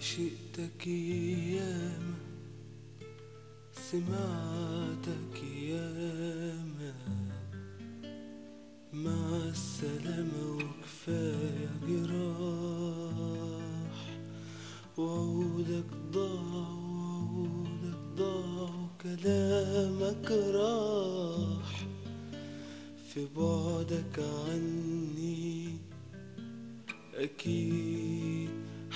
عشقتك ياما سمعتك ياما مع السلامة وكفاية جراح وعودك ضاع وعودك ضاع وكلامك راح في بعدك عني أكيد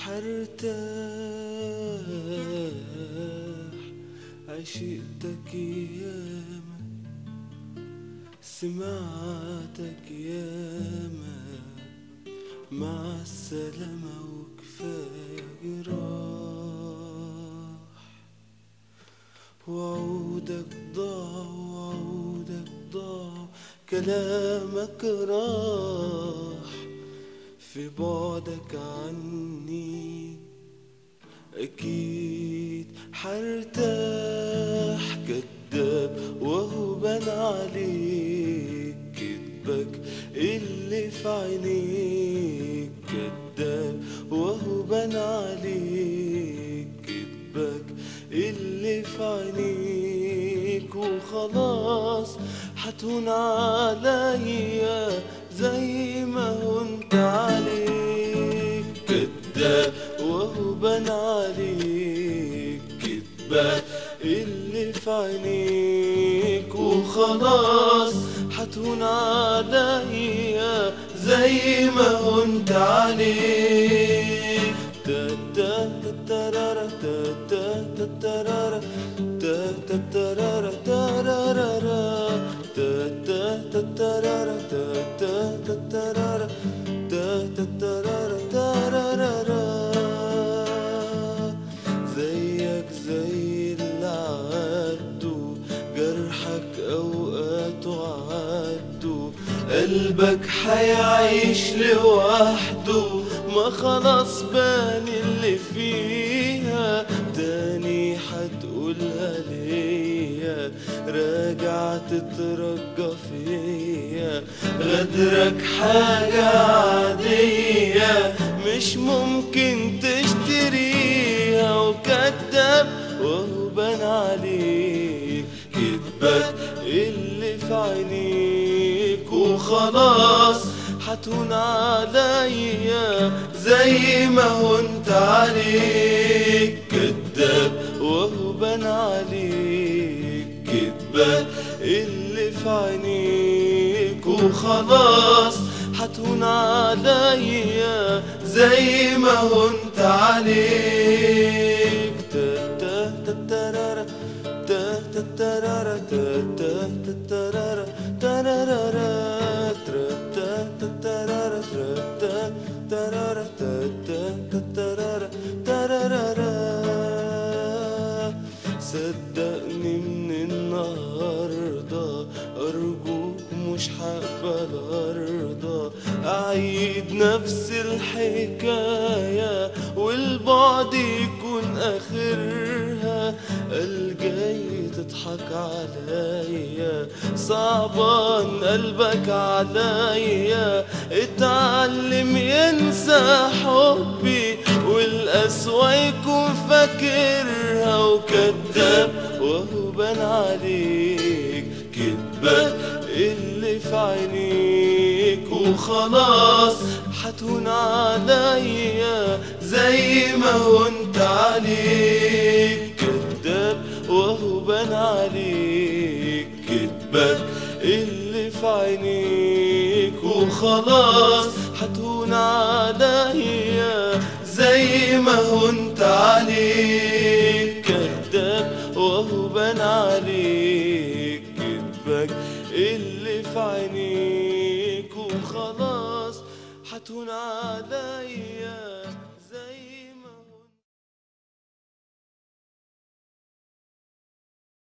حرتاح عشقتك ياما سمعتك ياما مع السلامة وكفاية جراح وعودك ضاع وعودك ضاع كلامك راح في بعدك عني أكيد حرتاح كداب وهو بان عليك كدبك اللي في عينيك كداب وهو بان عليك كدبك اللي في عينيك وخلاص حتهون عليا زي ما هنت عليك كداب وهو بان عليك كدبك اللي في عينيك وخلاص حتهون عليا زي ما هنت عليك تا تا تا ترارا تا تا تا ترارا تا تا ترارا ترارا تا تا تا ترارا تا تا تا ترارا تا تا ترارا ترارا زيك زي اللي عدوا جرحك اوقاته عدوا قلبك حيعيش لوحده ما خلاص بان اللي فيها تاني حتقولها ليا راجع تترجى فيا غدرك حاجة عادية مش ممكن تشتريها وكذاب وهو بان عليك كدبك اللي في عينيك وخلاص حتهون عليا زي ما هنت عليك كداب وهو بان عليك كدبك اللي في عينيك وخلاص حتهون عليا زي ما هنت عليك تا تا تا ترارا تا تا ترارا تا تا تا ترارا ترارا ترا تا تا ترارا ترا تا ترارا تا تا تا ترارا ترارا صدقني من النهارده ارجوك مش هقبل ارضى اعيد نفس الحكايه والبعد يكون اخرها الجاي تضحك عليا صعبان قلبك عليا اتعلم ينسى حبي والقسوة يكون فاكرها وكذاب وهو بان عليك كدبك اللي في عينيك وخلاص حتهون عليا زي ما هنت عليك كداب وهو بان عليك كدبك اللي في عينيك وخلاص حتهون عليا زي ما هنت عليك كداب وهو بان عليك كدبك اللي في عينيك وخلاص حتهون عليا